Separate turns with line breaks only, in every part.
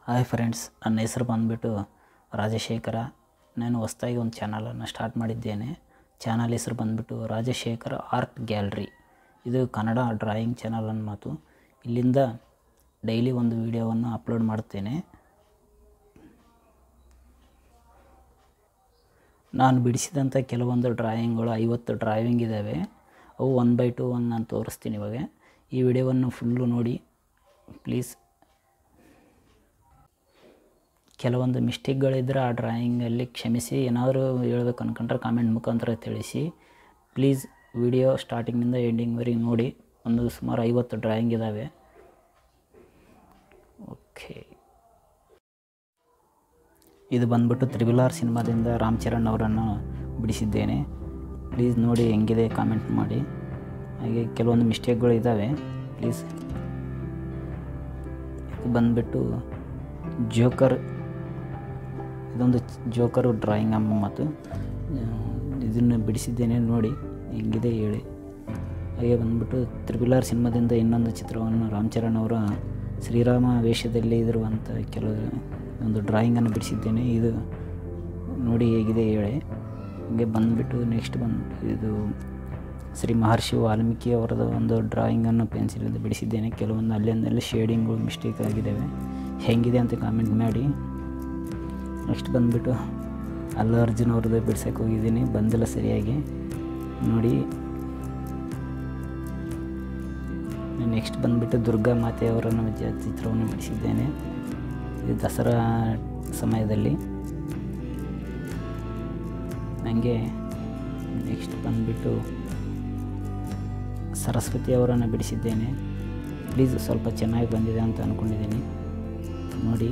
hi friends ನನ್ನ ಹೆಸರು ಬಂದುಬಿಟ್ಟು ರಾಜಶೇಖರ ನಾನು ಹೊಸ್ದಾಗಿ ಒಂದು ಚಾನಲನ್ನು ಸ್ಟಾರ್ಟ್ ಮಾಡಿದ್ದೇನೆ ಚಾನಲ್ ಹೆಸರು ಬಂದುಬಿಟ್ಟು ರಾಜಶೇಖರ ಆರ್ಟ್ ಗ್ಯಾಲರಿ ಇದು ಕನ್ನಡ ಡ್ರಾಯಿಂಗ್ ಚಾನಲ್ ನನ್ನ ಮಾತು ಇಲ್ಲಿಂದ ಡೈಲಿ ಒಂದು ವಿಡಿಯೋವನ್ನು ಅಪ್ಲೋಡ್ ಮಾಡುತ್ತೇನೆ ನಾನು ಬಿಡಿಸಿದಂಥ ಕೆಲವೊಂದು ಡ್ರಾಯಿಂಗ್ಗಳು ಐವತ್ತು ಡ್ರಾಯಿಂಗ್ ಇದ್ದಾವೆ ಅವು ಒನ್ ಬೈ ಟು ಒನ್ ನಾನು ತೋರಿಸ್ತೀನಿ ಇವಾಗ ಈ ವಿಡಿಯೋವನ್ನು ಫುಲ್ಲು ನೋಡಿ ಪ್ಲೀಸ್ ಕೆಲವೊಂದು ಮಿಸ್ಟೇಕ್ಗಳಿದ್ದರೆ ಆ ಡ್ರಾಯಿಂಗಲ್ಲಿ ಕ್ಷಮಿಸಿ ಏನಾದರೂ ಹೇಳ್ಬೇಕು ಅನ್ಕೊಂಡ್ರೆ ಕಾಮೆಂಟ್ ಮುಖಾಂತರ ತಿಳಿಸಿ ಪ್ಲೀಸ್ ವಿಡಿಯೋ ಸ್ಟಾರ್ಟಿಂಗಿಂದ ಎಂಡಿಂಗ್ವರೆಗೆ ನೋಡಿ ಒಂದು ಸುಮಾರು ಐವತ್ತು ಡ್ರಾಯಿಂಗ್ ಇದ್ದಾವೆ ಓಕೆ ಇದು ಬಂದ್ಬಿಟ್ಟು ತ್ರಿಬುಲ್ ಆರ್ ಸಿನಿಮಾದಿಂದ ರಾಮ್ ಚರಣ್ ಅವರನ್ನು ಬಿಡಿಸಿದ್ದೇನೆ ಪ್ಲೀಸ್ ನೋಡಿ ಹೆಂಗಿದೆ ಕಾಮೆಂಟ್ ಮಾಡಿ ಹಾಗೆ ಕೆಲವೊಂದು ಮಿಸ್ಟೇಕ್ಗಳು ಇದ್ದಾವೆ ಪ್ಲೀಸ್ ಇದು ಬಂದುಬಿಟ್ಟು ಜೋಕರ್ ಇದೊಂದು ಜೋಕರ್ ಡ್ರಾಯಿಂಗ್ ಅಮ್ಮ ಮತ್ತು ಇದನ್ನು ಬಿಡಿಸಿದ್ದೇನೆ ನೋಡಿ ಹೆಂಗಿದೆ ಹೇಳಿ ಹಾಗೆ ಬಂದ್ಬಿಟ್ಟು ತ್ರಿಬುಲ್ ಆರ್ ಸಿನಿಮಾದಿಂದ ಇನ್ನೊಂದು ಚಿತ್ರವನ್ನು ರಾಮ್ ಚರಣ್ ಅವರ ಶ್ರೀರಾಮ ವೇಷದಲ್ಲಿ ಇರುವಂಥ ಕೆಲವು ಒಂದು ಡ್ರಾಯಿಂಗನ್ನು ಬಿಡಿಸಿದ್ದೇನೆ ಇದು ನೋಡಿ ಹೇಗಿದೆ ಹೇಳಿ ಹೀಗೆ ಬಂದುಬಿಟ್ಟು ನೆಕ್ಸ್ಟ್ ಬಂದು ಇದು ಶ್ರೀ ಮಹರ್ಷಿ ವಾಲ್ಮೀಕಿ ಅವರದ ಒಂದು ಡ್ರಾಯಿಂಗನ್ನು ಪೆನ್ಸಿಲಿಂದ ಬಿಡಿಸಿದ್ದೇನೆ ಕೆಲವೊಂದು ಅಲ್ಲಿಂದಲ್ಲಿ ಶೇಡಿಂಗ್ಗಳು ಮಿಸ್ಟೇಕ್ ಆಗಿದ್ದಾವೆ ಹೆಂಗಿದೆ ಅಂತ ಕಾಮೆಂಟ್ ಮಾಡಿ ನೆಕ್ಸ್ಟ್ ಬಂದುಬಿಟ್ಟು ಅಲ್ಲು ಅರ್ಜುನ್ ಅವ್ರದ್ದು ಬಿಡ್ಸೋಕೆ ಹೋಗಿದ್ದೀನಿ ಬಂದಿಲ್ಲ ಸರಿಯಾಗಿ ನೋಡಿ ನೆಕ್ಸ್ಟ್ ಬಂದುಬಿಟ್ಟು ದುರ್ಗಾ ಮಾತೆಯವರನ್ನು ಜ ಚಿತ್ರವನ್ನು ಬಿಡಿಸಿದ್ದೇನೆ ಇದು ದಸರಾ ಸಮಯದಲ್ಲಿ ನನಗೆ ನೆಕ್ಸ್ಟ್ ಬಂದುಬಿಟ್ಟು ಸರಸ್ವತಿ ಅವರನ್ನು ಬಿಡಿಸಿದ್ದೇನೆ ಪ್ಲೀಸ್ ಸ್ವಲ್ಪ ಚೆನ್ನಾಗಿ ಬಂದಿದೆ ಅಂತ ಅಂದ್ಕೊಂಡಿದ್ದೀನಿ ನೋಡಿ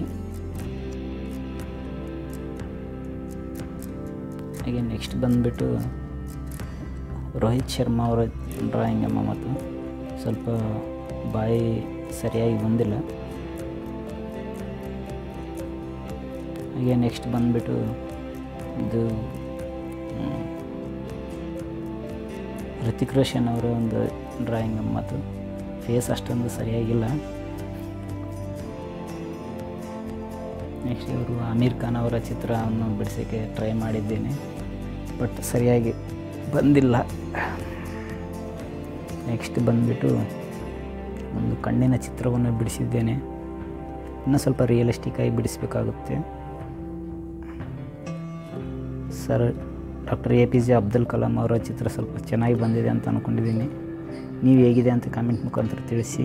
ಹಾಗೆ ನೆಕ್ಸ್ಟ್ ಬಂದುಬಿಟ್ಟು ರೋಹಿತ್ ಶರ್ಮಾ ಅವರ ಡ್ರಾಯಿಂಗ್ ಅಮ್ಮ ಮತ್ತು ಸ್ವಲ್ಪ ಬಾಯಿ ಸರಿಯಾಗಿ ಬಂದಿಲ್ಲ ಹಾಗೆ ನೆಕ್ಸ್ಟ್ ಬಂದುಬಿಟ್ಟು ಇದು ಋತಿಕ್ ರೋಷನ್ ಅವರ ಒಂದು ಡ್ರಾಯಿಂಗ್ ಮತ್ತು ಫೇಸ್ ಅಷ್ಟೊಂದು ಸರಿಯಾಗಿಲ್ಲ ನೆಕ್ಸ್ಟ್ ಇವರು ಆಮೀರ್ ಖಾನ್ ಅವರ ಚಿತ್ರವನ್ನು ಬಿಡಿಸೋಕ್ಕೆ ಟ್ರೈ ಮಾಡಿದ್ದೇನೆ ಬಟ್ ಸರಿಯಾಗಿ ಬಂದಿಲ್ಲ ನೆಕ್ಸ್ಟ್ ಬಂದುಬಿಟ್ಟು ಒಂದು ಕಣ್ಣಿನ ಚಿತ್ರವನ್ನು ಬಿಡಿಸಿದ್ದೇನೆ ಇನ್ನೂ ಸ್ವಲ್ಪ ರಿಯಲಿಸ್ಟಿಕ್ಕಾಗಿ ಬಿಡಿಸಬೇಕಾಗುತ್ತೆ sir doctor A P J Abdul Kalam ಅವರ ಚಿತ್ರ ಸ್ವಲ್ಪ ಚೆನ್ನಾಗಿ ಬಂದಿದೆ ಅಂತ ಅಂದ್ಕೊಂಡಿದ್ದೀನಿ ನೀವು ಹೇಗಿದೆ ಅಂತ ಕಾಮೆಂಟ್ ಮುಖಾಂತರ ತಿಳಿಸಿ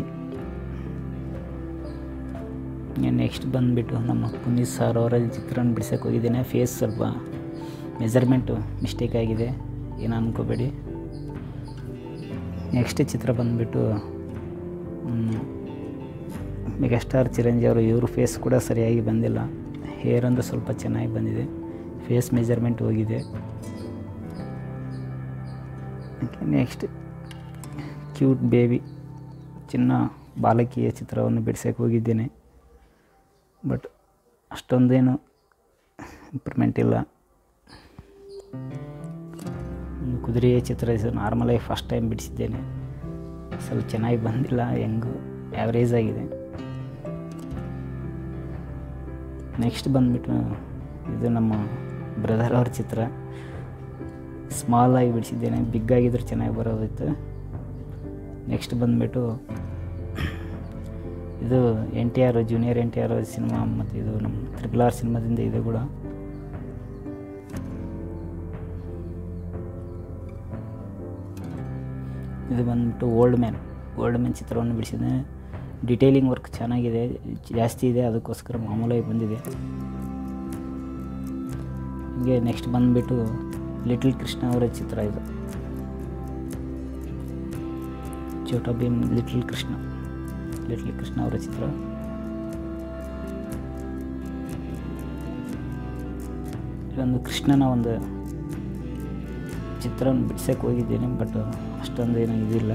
ನೆಕ್ಸ್ಟ್ ಬಂದುಬಿಟ್ಟು ನಮ್ಮ ಪುನೀತ್ ಸರ್ ಅವರ ಚಿತ್ರನ ಬಿಡ್ಸೋಕೆ ಹೋಗಿದ್ದೇನೆ ಫೇಸ್ ಸ್ವಲ್ಪ ಮೆಜರ್ಮೆಂಟು ಮಿಸ್ಟೇಕ್ ಆಗಿದೆ ಏನು ಅನ್ಕೋಬೇಡಿ ನೆಕ್ಸ್ಟ್ ಚಿತ್ರ ಬಂದುಬಿಟ್ಟು ಮೆಗಾಸ್ಟಾರ್ ಚಿರಂಜೀವಿ ಅವರು ಇವ್ರ ಫೇಸ್ ಕೂಡ ಸರಿಯಾಗಿ ಬಂದಿಲ್ಲ ಹೇರ್ ಒಂದು ಸ್ವಲ್ಪ ಚೆನ್ನಾಗಿ ಬಂದಿದೆ ಫೇಸ್ ಮೆಜರ್ಮೆಂಟ್ ಹೋಗಿದೆ ನೆಕ್ಸ್ಟ್ ಕ್ಯೂಟ್ ಬೇಬಿ ಚಿನ್ನ ಬಾಲಕಿಯ ಚಿತ್ರವನ್ನು ಬಿಡ್ಸೋಕೆ ಹೋಗಿದ್ದೇನೆ ಬಟ್ ಅಷ್ಟೊಂದೇನು ಇಂಪ್ರೂವ್ಮೆಂಟ್ ಇಲ್ಲ ಕುದುರೆಯ ಚಿತ್ರ ನಾರ್ಮಲಾಗಿ ಫಸ್ಟ್ ಟೈಮ್ ಬಿಡಿಸಿದ್ದೇನೆ ಸ್ವಲ್ಪ ಚೆನ್ನಾಗಿ ಬಂದಿಲ್ಲ ಹೆಂಗು ಆ್ಯಾವ್ರೇಜ್ ಆಗಿದೆ ನೆಕ್ಸ್ಟ್ ಬಂದುಬಿಟ್ಟು ಇದು ನಮ್ಮ ಬ್ರದರ್ ಅವ್ರ ಚಿತ್ರ ಸ್ಮಾಲ್ ಆಗಿ ಬಿಡಿಸಿದ್ದೇನೆ ಬಿಗ್ ಆಗಿದ್ರೆ ಚೆನ್ನಾಗಿ ಬರೋದಿತ್ತು ನೆಕ್ಸ್ಟ್ ಬಂದುಬಿಟ್ಟು ಇದು N T R junior N T R cinema ಮತ್ತು ಇದು ನಮ್ಮ ತ್ರಿಬಲ್ ಆರ್ ಸಿನಿಮಾದಿಂದ ಇದೆ ಕೂಡ ಇದು ಬಂದ್ಬಿಟ್ಟು ಓಲ್ಡ್ ಮ್ಯಾನ್ ಓಲ್ಡ್ ಮ್ಯಾನ್ ಚಿತ್ರವನ್ನು ಬಿಡಿಸಿದೆ ಡಿಟೇಲಿಂಗ್ ವರ್ಕ್ ಚೆನ್ನಾಗಿದೆ ಜಾಸ್ತಿ ಇದೆ ಅದಕ್ಕೋಸ್ಕರ ಮಾಮೂಲಾಗಿ ಬಂದಿದೆ ಹೀಗೆ ನೆಕ್ಸ್ಟ್ ಬಂದುಬಿಟ್ಟು ಲಿಟಲ್ ಕೃಷ್ಣ ಅವರ ಚಿತ್ರ ಇದು ಚೋಟಾ ಭೀಮ್ ಲಿಟಲ್ ಕೃಷ್ಣ ಲಿಟಲ್ ಕೃಷ್ಣ ಅವರ ಚಿತ್ರ ಇದೊಂದು ಕೃಷ್ಣನ ಒಂದು ಚಿತ್ರವನ್ನು ಬಿಡ್ಸೋಕೆ ಹೋಗಿದ್ದೇನೆ ಬಟ್ ಅಷ್ಟೊಂದು ಏನೂ ಇದಿಲ್ಲ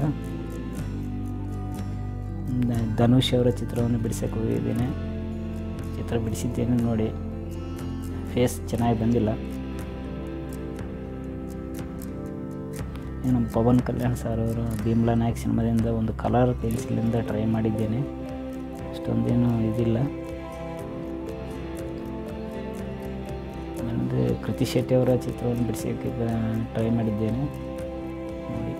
ಧನುಷ್ ಅವರ ಚಿತ್ರವನ್ನು ಬಿಡಿಸೋಕೆ ಹೋಗಿದ್ದೇನೆ ಚಿತ್ರ ಬಿಡಿಸಿದ್ದೇನೆ ನೋಡಿ ಫೇಸ್ ಚೆನ್ನಾಗಿ ಬಂದಿಲ್ಲ ನಮ್ಮ ಪವನ್ ಕಲ್ಯಾಣ್ ಸರ್ ಅವರು ಭೀಮ್ಲಾ ನಾಯಕ್ ಸಿನಿಮಾದಿಂದ ಒಂದು ಕಲರ್ ಪೆನ್ಸಿಲಿಂದ ಟ್ರೈ ಮಾಡಿದ್ದೇನೆ ಅಷ್ಟೊಂದೇನು ಇದಿಲ್ಲ ನಾನಂದರೆ ಕೃತಿ ಶೆಟ್ಟಿ ಅವರ ಚಿತ್ರವನ್ನು ಬಿಡಿಸೋಕ್ಕೆ ಟ್ರೈ ಮಾಡಿದ್ದೇನೆ ನೋಡಿ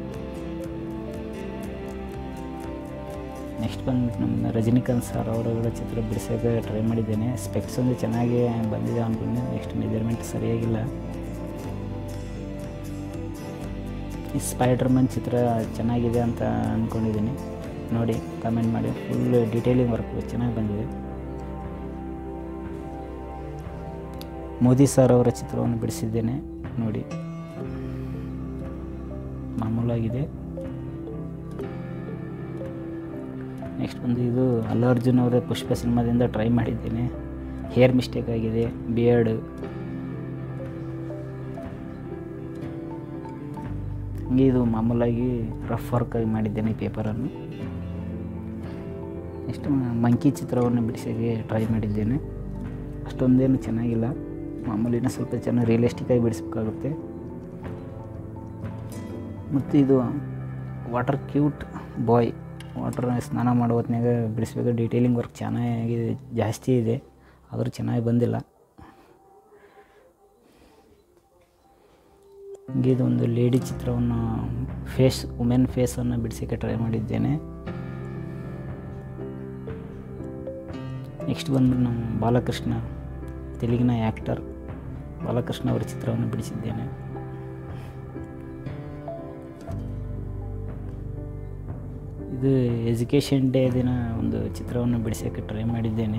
ನೆಕ್ಸ್ಟ್ ಬಂದ್ಬಿಟ್ಟು ನಮ್ಮ ರಜನಿಕಾಂತ್ ಸರ್ ಅವರುಗಳ ಚಿತ್ರ ಬಿಡಿಸೋಕೆ ಟ್ರೈ ಮಾಡಿದ್ದೇನೆ ಸ್ಪೆಕ್ಸ್ ಒಂದು ಚೆನ್ನಾಗಿ ಬಂದಿದೆ ಅಂದ್ಕೊಂಡೆ ನೆಕ್ಸ್ಟ್ ಮೆಜರ್ಮೆಂಟ್ ಸರಿಯಾಗಿಲ್ಲ ಈ ಸ್ಪೈಡರ್ಮನ್ ಚಿತ್ರ ಚೆನ್ನಾಗಿದೆ ಅಂತ ಅಂದ್ಕೊಂಡಿದ್ದೀನಿ ನೋಡಿ ಕಮೆಂಟ್ ಮಾಡಿ ಫುಲ್ ಡೀಟೇಲಿಂಗ್ ವರ್ಕ್ ಚೆನ್ನಾಗಿ ಬಂದಿದೆ ಮೋದಿ ಸರ್ ಅವರ ಚಿತ್ರವನ್ನು ಬಿಡಿಸಿದ್ದೇನೆ ನೋಡಿ ಮಾಮೂಲಾಗಿದೆ ನೆಕ್ಸ್ಟ್ ಬಂದು ಇದು ಅಲ್ಲು ಅರ್ಜುನ್ ಅವರ ಪುಷ್ಪ ಸಿನಿಮಾದಿಂದ ಟ್ರೈ ಮಾಡಿದ್ದೇನೆ ಹೇರ್ ಮಿಸ್ಟೇಕ್ ಆಗಿದೆ ಬಿಯರ್ಡ್ ಹಂಗೆ ಇದು ಮಾಮೂಲಾಗಿ ರಫ್ ವರ್ಕ್ ಆಗಿ ಮಾಡಿದ್ದೇನೆ ಈ ಪೇಪರನ್ನು ನೆಕ್ಸ್ಟ್ ಮಂಕಿ ಚಿತ್ರವನ್ನು ಬಿಡಿಸೋಕ್ಕೆ ಟ್ರೈ ಮಾಡಿದ್ದೇನೆ ಅಷ್ಟೊಂದೇನು ಚೆನ್ನಾಗಿಲ್ಲ ಮಾಮೂಲಿನ ಸ್ವಲ್ಪ ಚೆನ್ನಾಗಿ ರಿಯಲಿಸ್ಟಿಕ್ಕಾಗಿ ಬಿಡಿಸ್ಬೇಕಾಗುತ್ತೆ ಮತ್ತು ಇದು ವಾಟರ್ ಕ್ಯೂಟ್ ಬಾಯ್ ವಾಟರ್ ಸ್ನಾನ ಮಾಡೋ ಹೊತ್ನಾಗ ಬಿಡಿಸ್ಬೇಕು ಡೀಟೇಲಿಂಗ್ ವರ್ಕ್ ಚೆನ್ನಾಗಿ ಜಾಸ್ತಿ ಇದೆ ಆದರೂ ಚೆನ್ನಾಗಿ ಬಂದಿಲ್ಲ ಹಂಗೆ ಇದೊಂದು ಲೇಡಿ ಚಿತ್ರವನ್ನು ಫೇಸ್ ವುಮೆನ್ ಫೇಸನ್ನು ಬಿಡಿಸೋಕ್ಕೆ ಟ್ರೈ ಮಾಡಿದ್ದೇನೆ ನೆಕ್ಸ್ಟ್ ಬಂದ್ಬಿಟ್ಟು ನಮ್ಮ ಬಾಲಕೃಷ್ಣ ತೆಲುಗಿನ ಆ್ಯಕ್ಟರ್ ಬಾಲಕೃಷ್ಣ ಅವರ ಚಿತ್ರವನ್ನು ಬಿಡಿಸಿದ್ದೇನೆ ಇದು ಎಜುಕೇಷನ್ ಡೇ ದಿನ ಒಂದು ಚಿತ್ರವನ್ನು ಬಿಡಿಸೋಕ್ಕೆ ಟ್ರೈ ಮಾಡಿದ್ದೇನೆ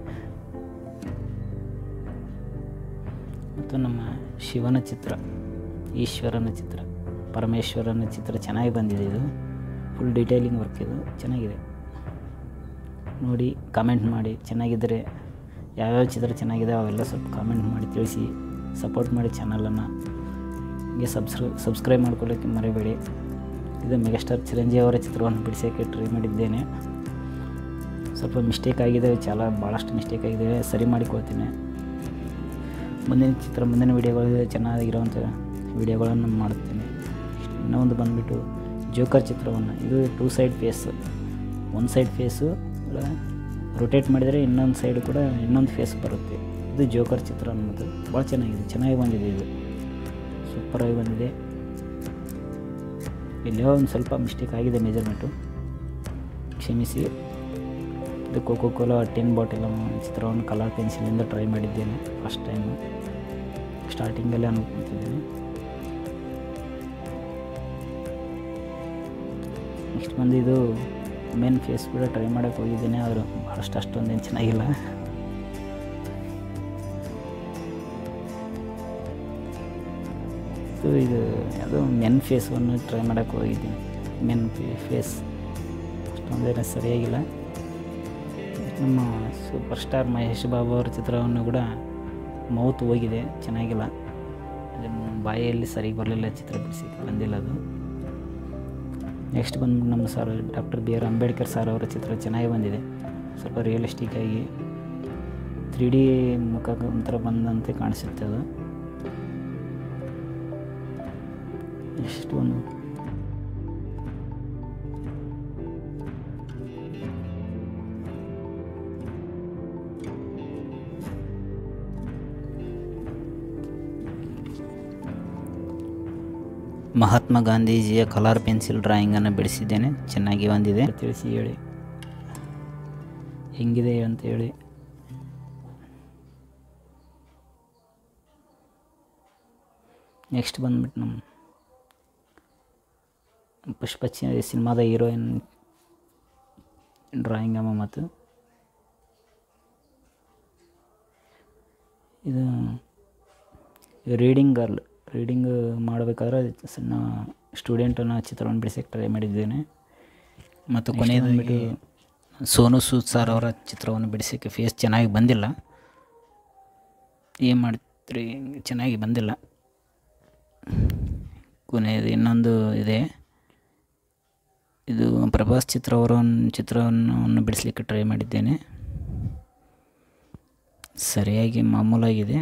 ಮತ್ತು ನಮ್ಮ ಶಿವನ ಚಿತ್ರ ಈಶ್ವರನ ಚಿತ್ರ ಪರಮೇಶ್ವರನ ಚಿತ್ರ ಚೆನ್ನಾಗಿ ಬಂದಿದೆ ಇದು ಫುಲ್ ಡೀಟೇಲಿಂಗ್ ವರ್ಕ್ ಇದು ಚೆನ್ನಾಗಿದೆ ನೋಡಿ ಕಾಮೆಂಟ್ ಮಾಡಿ ಚೆನ್ನಾಗಿದ್ದರೆ ಯಾವ್ಯಾವ ಚಿತ್ರ ಚೆನ್ನಾಗಿದೆ ಅವೆಲ್ಲ ಸ್ವಲ್ಪ ಕಾಮೆಂಟ್ ಮಾಡಿ ತಿಳಿಸಿ ಸಪೋರ್ಟ್ ಮಾಡಿ ಚಾನಲನ್ನು ಹೀಗೆ ಸಬ್ಸ್ಕ್ರೈ ಸಬ್ಸ್ಕ್ರೈಬ್ ಮಾಡ್ಕೊಳ್ಳೋಕ್ಕೆ ಮರಿಬೇಡಿ ಇದು ಮೆಗಾಸ್ಟಾರ್ ಚಿರಂಜೀವಿ ಅವರ ಚಿತ್ರವನ್ನು ಬಿಡಿಸೋಕ್ಕೆ ಟ್ರೈ ಮಾಡಿದ್ದೇನೆ ಸ್ವಲ್ಪ ಮಿಸ್ಟೇಕ್ ಆಗಿದೆ ಚಾಲ ಭಾಳಷ್ಟು ಮಿಸ್ಟೇಕ್ ಆಗಿದೆ ಸರಿ ಮಾಡಿಕೊಳ್ತೀನಿ ಮುಂದಿನ ಚಿತ್ರ ಮುಂದಿನ ವೀಡಿಯೋಗಳು ಚೆನ್ನಾಗಿರೋವಂಥ ವೀಡಿಯೋಗಳನ್ನು ಮಾಡುತ್ತೇನೆ ಇನ್ನೊಂದು ಬಂದುಬಿಟ್ಟು ಜೋಕರ್ ಚಿತ್ರವನ್ನು ಇದು ಟೂ ಸೈಡ್ ಫೇಸ್ ಒಂದು ಸೈಡ್ ಫೇಸು ರೊಟೇಟ್ ಮಾಡಿದರೆ ಇನ್ನೊಂದು ಸೈಡ್ ಕೂಡ ಇನ್ನೊಂದು ಫೇಸ್ ಬರುತ್ತೆ ಇದು ಜೋಕರ್ ಚಿತ್ರ ಅನ್ನೋದು ಭಾಳ ಚೆನ್ನಾಗಿದೆ ಚೆನ್ನಾಗಿ ಬಂದಿದೆ ಇದು ಸೂಪರಾಗಿ ಬಂದಿದೆ ಇಲ್ಲೋ ಒಂದು ಸ್ವಲ್ಪ ಮಿಸ್ಟೇಕ್ ಆಗಿದೆ ಮೆಜರ್ಮೆಂಟು ಕ್ಷಮಿಸಿ ಇದು ಕೋಕೋ ಕೋಲಾ ಟಿನ್ ಬಾಟಲ್ ಚಿತ್ರವನ್ನು ಕಲರ್ ಪೆನ್ಸಿಲಿಂದ ಟ್ರೈ ಮಾಡಿದ್ದೇನೆ ಫಸ್ಟ್ ಟೈಮು ಸ್ಟಾರ್ಟಿಂಗಲ್ಲೇ ಅನ್ಕೊತಿದ್ದೀನಿ ನೆಕ್ಸ್ಟ್ ಬಂದು ಇದು ಮೇನ್ ಫೇಸ್ ಕೂಡ ಟ್ರೈ ಮಾಡೋಕ್ಕೆ ಹೋಗಿದ್ದೀನಿ ಆದರೂ ಭಾಳಷ್ಟು ಅಷ್ಟೊಂದೇನು ಚೆನ್ನಾಗಿಲ್ಲ ಇದು ಇದು ಯಾವುದೋ ಮೆನ್ ಫೇಸನ್ನು ಟ್ರೈ ಮಾಡೋಕ್ಕೆ ಹೋಗಿದ್ದೀನಿ ಮೆನ್ ಫೇಸ್ ಅಷ್ಟೊಂದೇನು ಸರಿಯಾಗಿಲ್ಲ ನಮ್ಮ ಸೂಪರ್ ಸ್ಟಾರ್ ಮಹೇಶ್ ಬಾಬು ಅವರ ಚಿತ್ರವನ್ನು ಕೂಡ ಮೌತ್ ಹೋಗಿದೆ ಚೆನ್ನಾಗಿಲ್ಲ ಅದನ್ನು ಬಾಯಲ್ಲಿ ಸರಿಗೆ ಬರಲಿಲ್ಲ ಚಿತ್ರ ಬಿಡಿಸಿ ಬಂದಿಲ್ಲ ಅದು ನೆಕ್ಸ್ಟ್ ಬಂದು ನಮ್ಮ sir doctor B R Ambedkar sir ಅವರ ಚಿತ್ರ ಚೆನ್ನಾಗಿ ಬಂದಿದೆ ಸ್ವಲ್ಪ ರಿಯಲಿಸ್ಟಿಕ್ ಆಗಿ ತ್ರೀ ಡಿ ಮುಖ ಒಂಥರ ಬಂದಂತೆ ಕಾಣಿಸುತ್ತೆ ಅದು ನೆಕ್ಸ್ಟ್ ಒಂದು ಮಹಾತ್ಮ ಗಾಂಧೀಜಿಯ ಕಲರ್ ಪೆನ್ಸಿಲ್ ಡ್ರಾಯಿಂಗನ್ನು ಬಿಡಿಸಿದ್ದೇನೆ ಚೆನ್ನಾಗಿ ಬಂದಿದೆ ತಿಳಿಸಿ ಹೇಳಿ ಹೆಂಗಿದೆ ಅಂತ ಹೇಳಿ ನೆಕ್ಸ್ಟ್ ಬಂದ್ಬಿಟ್ಟು ನಮ್ಮ ಪುಷ್ಪ ಚಿ- ಸಿನಿಮಾದ ಹೀರೋಯಿನ್ ಡ್ರಾಯಿಂಗ್ ಅಮ್ಮ ಮತ್ತು ಇದು ರೀಡಿಂಗ್ ಗರ್ಲ್ ರೀಡಿಂಗ್ ಮಾಡಬೇಕಾದ್ರೆ ಸಣ್ಣ ಸ್ಟೂಡೆಂಟನ್ನು ಚಿತ್ರವನ್ನು ಬಿಡಿಸೋಕ್ಕೆ ಟ್ರೈ ಮಾಡಿದ್ದೇನೆ ಮತ್ತು ಕೊನೆಯದಾಗಿ ಸೋನು ಸೂದ್ ಸರ್ ಅವರ ಚಿತ್ರವನ್ನು ಬಿಡಿಸೋಕ್ಕೆ ಫೇಸ್ ಚೆನ್ನಾಗಿ ಬಂದಿಲ್ಲ ಏನು ಮಾಡ್ತೀರಿ ಚೆನ್ನಾಗಿ ಬಂದಿಲ್ಲ ಕೊನೆಯದು ಇನ್ನೊಂದು ಇದೆ ಇದು ಪ್ರಭಾಸ್ ಚಿತ್ರ ಅವರ ಚಿತ್ರವನ್ನು ಬಿಡಿಸಲಿಕ್ಕೆ ಟ್ರೈ ಮಾಡಿದ್ದೇನೆ ಸರಿಯಾಗಿ ಮಾಮೂಲಾಗಿದೆ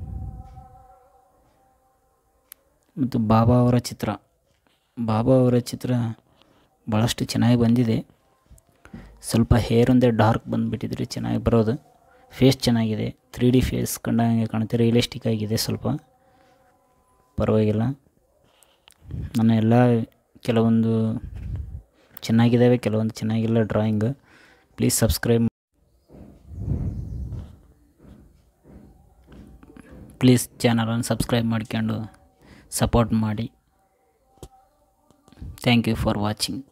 ಮತ್ತು ಬಾಬಾ ಅವರ ಚಿತ್ರ ಬಾಬಾ ಅವರ ಚಿತ್ರ ಭಾಳಷ್ಟು ಚೆನ್ನಾಗಿ ಬಂದಿದೆ ಸ್ವಲ್ಪ ಹೇರ್ ಒಂದೇ ಡಾರ್ಕ್ ಬಂದುಬಿಟ್ಟಿದ್ರೆ ಚೆನ್ನಾಗಿ ಬರೋದು ಫೇಸ್ ಚೆನ್ನಾಗಿದೆ ತ್ರೀ ಡಿ ಫೇಸ್ ಕಂಡಂಗೆ ಕಾಣುತ್ತೆ ರಿಯಲಿಸ್ಟಿಕ್ ಆಗಿದೆ ಸ್ವಲ್ಪ ಪರವಾಗಿಲ್ಲ ನನ್ನ ಎಲ್ಲ ಕೆಲವೊಂದು ಚೆನ್ನಾಗಿದ್ದಾವೆ ಕೆಲವೊಂದು ಚೆನ್ನಾಗಿಲ್ಲ ಡ್ರಾಯಿಂಗ್ ಪ್ಲೀಸ್ ಸಬ್ಸ್ಕ್ರೈಬ್ ಪ್ಲೀಸ್ ಚಾನಲನ್ನು ಸಬ್ಸ್ಕ್ರೈಬ್ ಮಾಡ್ಕೊಂಡು ಸಪೋರ್ಟ್ ಮಾಡಿ ಥ್ಯಾಂಕ್ ಯು ಫಾರ್ ವಾಚಿಂಗ್